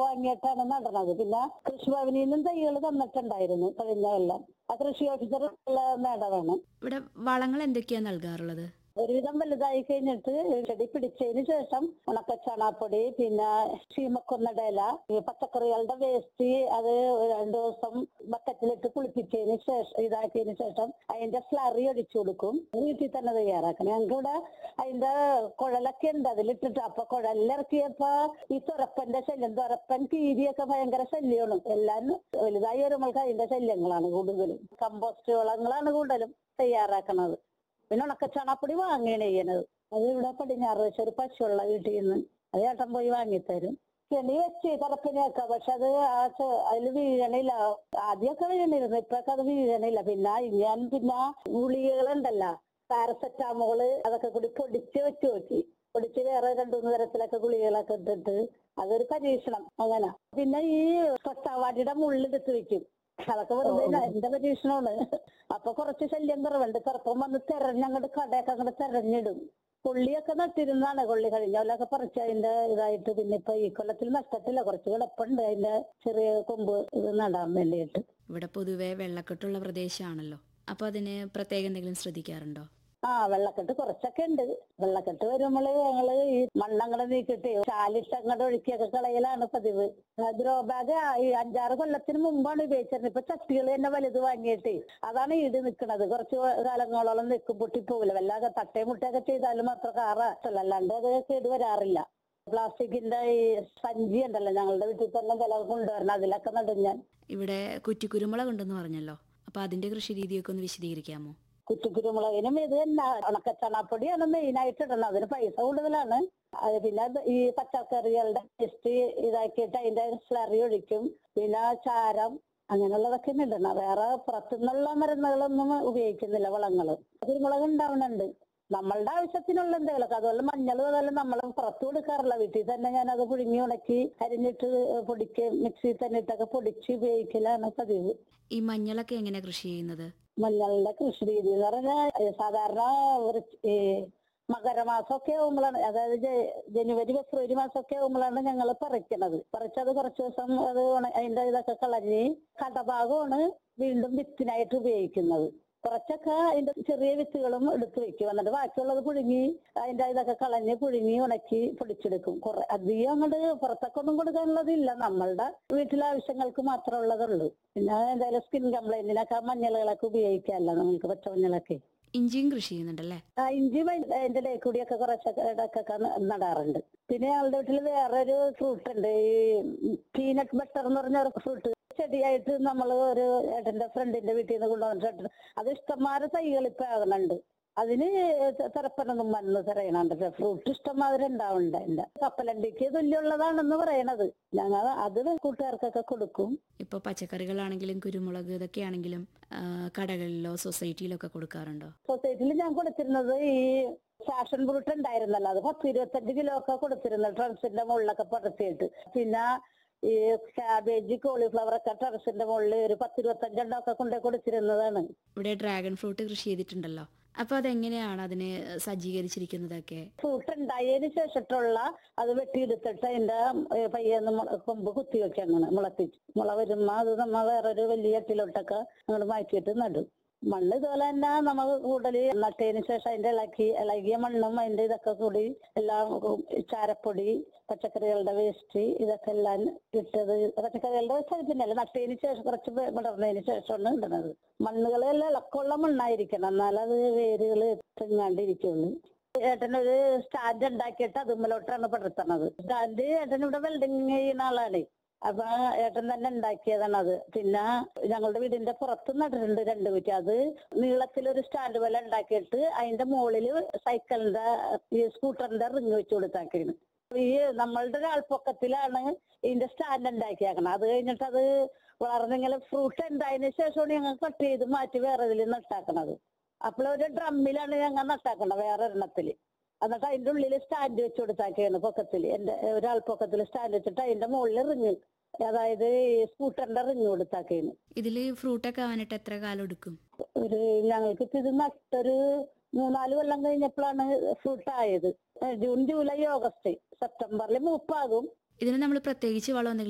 വാങ്ങിയിട്ടാണ് നടണത് പിന്നെ കൃഷിഭവനിൽ നിന്നും തൈകൾ തന്നിട്ടുണ്ടായിരുന്നു കഴിഞ്ഞ കൊല്ലം ആ കൃഷി ഓഫീസർ ഉള്ള മേഡമാണ് ഇവിടെ വളങ്ങൾ എന്തൊക്കെയാ നൽകാറുള്ളത് ഒരുവിധം വലുതായി കഴിഞ്ഞിട്ട് ചെടി പിടിച്ചതിന് ശേഷം ഉണക്ക ചാണാപ്പൊടി പിന്നെ ചീമക്കൊന്നടയില ഈ പച്ചക്കറികളുടെ വേസ്റ്റ് അത് രണ്ടു ദിവസം ബക്കറ്റിലിട്ട് കുളിപ്പിച്ചതിന് ശേഷം ഇതാക്കിയതിന് ശേഷം അതിന്റെ സ്ലറി ഒഴിച്ചു കൊടുക്കും വീട്ടിൽ തന്നെ തയ്യാറാക്കണം ഞങ്ങൾക്ക് ഇവിടെ അതിന്റെ കുഴലൊക്കെ ഉണ്ട് അതിലിട്ടിട്ട് അപ്പൊ കുഴലിറക്കിയപ്പോ ഈ തുറപ്പന്റെ ശല്യം തുറപ്പൻ കീരിയൊക്കെ ഭയങ്കര ശല്യമാണ് എല്ലാം വലുതായി വരുമ്പോൾക്ക് അതിന്റെ ശല്യങ്ങളാണ് കൂടുതലും കമ്പോസ്റ്റ് വളങ്ങളാണ് കൂടുതലും തയ്യാറാക്കണത് പിന്നെ ഉണക്കച്ചാണാപ്പൊടി വാങ്ങുകയാണ് ചെയ്യണത് അത് ഇവിടെ പടിഞ്ഞാറ് വെച്ച ഒരു പശുള്ള വീട്ടിൽ നിന്ന് അത് ചേട്ടൻ പോയി വാങ്ങിത്തരും ചെടി വെച്ച് കറപ്പിനൊക്കെ പക്ഷെ അത് ആ അതിൽ വീഴണില്ല ആദ്യമൊക്കെ വീണിരുന്നു ഇപ്പൊക്കെ അത് വീഴണില്ല പിന്നെ ഞാൻ പിന്നെ ഗുളികകളുണ്ടല്ലോ പാരസെറ്റാമോള് അതൊക്കെ കൂടി പൊടിച്ച് വെച്ച് നോക്കി പൊടിച്ച് വേറെ രണ്ടു മൂന്ന് തരത്തിലൊക്കെ ഗുളികകളൊക്കെ ഇട്ടിട്ട് അതൊരു പരീക്ഷണം അങ്ങനെ പിന്നെ ഈ തൊട്ടാവാടിയുടെ മുള്ളിലെടുത്ത് വെക്കും അതൊക്കെ വെറുതെ ഞാൻ- എന്റെ പരീക്ഷണമാണ് അപ്പൊ കുറച്ച് ശല്യം കുറവുണ്ട് ചെറുപ്പം വന്ന് തെരഞ്ഞങ്ങോട്ട് കടയൊക്കെ അങ്ങോട്ട് തെരഞ്ഞിടും കൊള്ളിയൊക്കെ നട്ടിരുന്നാണ് കൊള്ളി കഴിഞ്ഞ കൊല്ലമൊക്കെ പറിച്ച് അതിന്റെ ഇതായിട്ട് പിന്നെ ഇപ്പൊ ഈ കൊല്ലത്തിൽ നഷ്ടത്തില്ല കുറച്ച് കിടപ്പുണ്ട് അതിന്റെ ചെറിയ കൊമ്പ് ഇത് നടാൻ വേണ്ടിയിട്ട് ഇവിടെ പൊതുവെ വെള്ളക്കെട്ടുള്ള പ്രദേശമാണല്ലോ അപ്പൊ അതിന് പ്രത്യേകം എന്തെങ്കിലും ശ്രദ്ധിക്കാറുണ്ടോ ആ വെള്ളക്കെട്ട് കുറച്ചൊക്കെ ഉണ്ട് വെള്ളക്കെട്ട് വരുമ്പോൾ ഞങ്ങള് ഈ മണ്ണങ്ങടെ നീക്കിട്ട് ചാലിട്ട് അങ്ങോട്ട് ഒഴുക്കിയൊക്കെ കളയലാണ് പതിവ് ഗ്രോ ബാഗ് ഈ അഞ്ചാറ് കൊല്ലത്തിന് മുമ്പാണ് ഉപയോഗിച്ചിരുന്നത് ഇപ്പൊ ചട്ടികൾ തന്നെ വലുത് വാങ്ങിയിട്ട് അതാണ് ഈട് നിൽക്കുന്നത് കുറച്ച് കാലങ്ങളോളം നിൽക്കും പൊട്ടിപ്പോകില്ല വല്ലാതെ തട്ടയും മുട്ടയൊക്കെ ചെയ്താലും മാത്രം കാറല്ല അല്ലാണ്ട് അത് കേട് വരാറില്ല പ്ലാസ്റ്റിക്കിന്റെ ഈ സഞ്ചി ഉണ്ടല്ലോ ഞങ്ങളുടെ വീട്ടിൽ തന്നെ വില കൊണ്ടുവരണം അതിലൊക്കെ നടും ഞാൻ ഇവിടെ കുറ്റിക്കുരുമുളക് ഉണ്ടെന്ന് പറഞ്ഞല്ലോ അപ്പൊ അതിന്റെ കൃഷി രീതിയൊക്കെ ഒന്ന് വിശദീകരിക്കാമോ കുറ്റിക്കുരുമുളകിനും ഇത് തന്നെ ഉണക്കച്ചണാപ്പൊടിയാണ് മെയിൻ ആയിട്ട് ഇടുന്നത് അതിന് പൈസ കൂടുതലാണ് അത് പിന്നെ ഇത് ഈ പച്ചക്കറികളുടെ വേസ്റ്റ് ഇതാക്കിയിട്ട് അതിന്റെ സ്ലറി ഒഴിക്കും പിന്നെ ചാരം അങ്ങനെയുള്ളതൊക്കെ ഇടണം വേറെ പുറത്തുനിന്നുള്ള മരുന്നുകളൊന്നും ഉപയോഗിക്കുന്നില്ല വളങ്ങള് കുരുമുളക് ഉണ്ടാവുന്നുണ്ട് നമ്മളുടെ ആവശ്യത്തിനുള്ള എന്തെങ്കിലുമൊക്കെ അതുപോലെ മഞ്ഞൾ അതുപോലെ നമ്മൾ പുറത്തു കൊടുക്കാറില്ല വീട്ടിൽ തന്നെ ഞാൻ അത് പുഴുങ്ങി ഉണക്കി അരിഞ്ഞിട്ട് പൊടിക്ക് മിക്സിയിൽ തന്നെ ഇട്ടൊക്കെ പൊടിച്ച് ഉപയോഗിക്കലാണ് പതിവ് ഈ മഞ്ഞളൊക്കെ എങ്ങനെയാ കൃഷി ചെയ്യുന്നത് മഞ്ഞളുടെ കൃഷി രീതി എന്ന് പറഞ്ഞാൽ ഏഹ് സാധാരണ വൃ- ഈ മകരമാസമൊക്കെ ആകുമ്പോഴാണ് അതായത് ജ- ജനുവരി ഫെബ്രുവരി മാസമൊക്കെ ആകുമ്പോഴാണ് ഞങ്ങൾ പറിക്കണത് പറിച്ചത് കുറച്ച് ദിവസം അത് ഉണ- അതിന്റെ ഇതൊക്കെ കളഞ്ഞ് കടഭാഗമാണ് വീണ്ടും വിത്തിനായിട്ട് ഉപയോഗിക്കുന്നത് കുറച്ചൊക്കെ അതിന്റെ ചെറിയ വിത്തുകളും എടുത്തു വെക്കും എന്നിട്ട് ബാക്കിയുള്ളത് പുഴുങ്ങി അതിന്റെ ഇതൊക്കെ കളഞ്ഞ് പുഴുങ്ങി ഉണക്കി പൊടിച്ചെടുക്കും കുറെ അധികം അങ്ങോട്ട് പുറത്തൊക്കെ ഒന്നും കൊടുക്കാനുള്ളതില്ല നമ്മളുടെ വീട്ടിലെ ആവശ്യങ്ങൾക്ക് മാത്രമേ ഉള്ളതുള്ളൂ പിന്നെ എന്തായാലും സ്കിൻ കംപ്ലൈന്റിനൊക്കെ മഞ്ഞളുകളൊക്കെ ഉപയോഗിക്കാമല്ലോ നമുക്ക് പച്ചമഞ്ഞളൊക്കെ ഇഞ്ചിയും കൃഷി ചെയ്യുന്നുണ്ടല്ലേ ആ ഇഞ്ചി വൈ- അതിന്റെ ഇടയിൽ കൂടിയൊക്കെ കുറച്ചൊക്കെ ഇടക്കൊക്കെ ന- നടാറുണ്ട് പിന്നെ ഞങ്ങളുടെ വീട്ടിൽ വേറൊരു ഫ്രൂട്ട് ഉണ്ട് ഈ പീനട്ട് ബട്ടർ എന്ന് പറഞ്ഞ ഒരു ഫ്രൂട്ട് ചെടിയായിട്ട് നമ്മൾ ഒരു ഏട്ടന്റെ ഫ്രണ്ടിന്റെ വീട്ടിൽ നിന്ന് കൊണ്ടുവന്നിട്ടുണ്ട് അത് ഇഷ്ടംമാരെ തൈകൾ ഇപ്പൊ ആകുന്നുണ്ട് അതിന് തിരപ്പനൊന്നും മരുന്ന് തിരയണുണ്ട് ഫ്രൂട്ട് ഇഷ്ടംമാതിരി ഉണ്ടാവുന്നുണ്ട് അതിന്റെ കപ്പലണ്ടിക്ക് തുല്യമുള്ളതാണെന്ന് പറയണത് ഞങ്ങൾ അത് കൂട്ടുകാർക്കൊക്കെ കൊടുക്കും ഇപ്പൊ പച്ചക്കറികളാണെങ്കിലും കുരുമുളക് ഇതൊക്കെയാണെങ്കിലും ആ, കടകളിലോ സൊസൈറ്റിയിലോ ഒക്കെ കൊടുക്കാറുണ്ടോ സൊസൈറ്റിയിൽ ഞാൻ കൊടുത്തിരുന്നത് ഈ ഫാഷൻ ഫ്രൂട്ട് ഉണ്ടായിരുന്നല്ലോ അത് പത്ത് ഇരുപത്തഞ്ച് കിലോ ഒക്കെ കൊടുത്തിരുന്നു ടെറസിന്റെ മുകളിലൊക്കെ പടർത്തിയിട്ട് പിന്നെ ഈ ക്യാബേജ് കോളിഫ്ലവർ ഒക്കെ ടെറസിന്റെ മുകളിൽ ഒരു പത്ത് ഇരുപത്തഞ്ചെണ്ണം ഒക്കെ കൊണ്ടേ കൊടുത്തിരുന്നതാണ് ഇവിടെ ഡ്രാഗൺ ഫ്രൂട്ട് കൃഷി ചെയ്തിട്ടുണ്ടല്ലോ അപ്പൊ അതെങ്ങനെയാണ് അതിനെ സജ്ജീകരിച്ചിരിക്കുന്നതൊക്കെ ഫ്രൂട്ട് ഉണ്ടായതിനു ശേഷിട്ടുള്ള അത് വെട്ടിയെടുത്തിട്ട് അതിന്റെ ഏ, പയ്യെന്ന് മുള- കൊമ്പ് കുത്തി വെക്കണം മുളപ്പിച്ച് മുള വരുമ്പോ അത് നമ്മ വേറൊരു വലിയ ചട്ടിലോട്ടൊക്കെ അങ്ങോട്ട് മാറ്റിയിട്ട് നടും മണ്ണ് ഇതുപോലെ തന്നെ നമ്മൾ കൂടുതൽ നട്ടതിന് ശേഷം അതിന്റെ ഇളക്കി ഇളകിയ മണ്ണും അതിന്റെ ഇതൊക്കെ കൂടി എല്ലാം ഉം, ചാരപ്പൊടി പച്ചക്കറികളുടെ വേസ്റ്റ് ഇതൊക്കെ എല്ലാം ഇട്ടത് പച്ചക്കറികളുടെ വേസ്റ്റ് പിന്നല്ല നട്ടതിന് ശേഷം കുറച്ച് വിടർന്നതിന് ശേഷമാണ് ഇടുന്നത് മണ്ണുകളെല്ലാം ഇളക്കമുള്ള മണ്ണായിരിക്കണം എന്നാലത് വേരുകൾ തെങ്ങാണ്ടിരിക്കുള്ളൂ ഏട്ടനൊരു സ്റ്റാൻഡ് ഉണ്ടാക്കിയിട്ട് അതുമ്മലോട്ടാണ് പടർത്തണത് സ്റ്റാൻഡ് ഏട്ടൻ ഇവിടെ വെൽഡിങ് ചെയ്യുന്ന ആളാണ് അപ്പൊ ഏട്ടൻ തന്നെ ഉണ്ടാക്കിയതാണ് അത് പിന്നെ ഞങ്ങളുടെ വീടിന്റെ പുറത്ത് നട്ടിട്ടുണ്ട് രണ്ട് കുറ്റി അത് നീളത്തിലൊരു സ്റ്റാൻഡ് പോലെ ഉണ്ടാക്കിയിട്ട് അതിന്റെ മുകളില് സൈക്കിളിന്റെ ഈ സ്കൂട്ടറിന്റെ റിങ് വെച്ച് കൊടുത്താക്കിയാണ് ഈ നമ്മളുടെ ഒരു ആൾപ്പൊക്കത്തിലാണ് ഇതിന്റെ സ്റ്റാൻഡ് ഉണ്ടാക്കിയാക്കണം അത് കഴിഞ്ഞിട്ട് അത് വളർന്നിങ്ങനെ ഫ്രൂട്ട് ഉണ്ടായതിനു ശേഷമാണ് ഞങ്ങൾ കട്ട് ചെയ്ത് മാറ്റി വേറെ ഇതിൽ നട്ടാക്കണത് അപ്പോൾ ഒരു ഡ്രമ്മിലാണ് ഞങ്ങൾ നട്ടാക്കണത് വേറെ ഒരെണ്ണത്തില് എന്നിട്ട് അതിന്റെ ഉള്ളിൽ സ്റ്റാൻഡ് വെച്ച് കൊടുത്താക്കിയാണ് പൊക്കത്തില് എന്റെ ഒരാൾ പൊക്കത്തിൽ സ്റ്റാൻഡ് വെച്ചിട്ട് അതിന്റെ മുകളിൽ റിങ് അതായത് ഈ സ്കൂട്ടറിന്റെ റിങ് കൊടുത്താക്കിയാണ് ഇതില് ഫ്രൂട്ടൊക്കെ ആവാനായിട്ട് എത്ര കാലം എടുക്കും ഒരു ഞങ്ങൾക്ക് ഇപ്പൊ ഇത് നട്ടൊരു മൂന്നാല് കൊല്ലം കഴിഞ്ഞപ്പോഴാണ് ഫ്രൂട്ട് ആയത് ജൂൺ ജൂലൈ ഓഗസ്റ്റ് സെപ്റ്റംബറിൽ മൂപ്പാകും ഇതിന് നമ്മൾ പ്രത്യേകിച്ച് വളം എന്തെങ്കിലും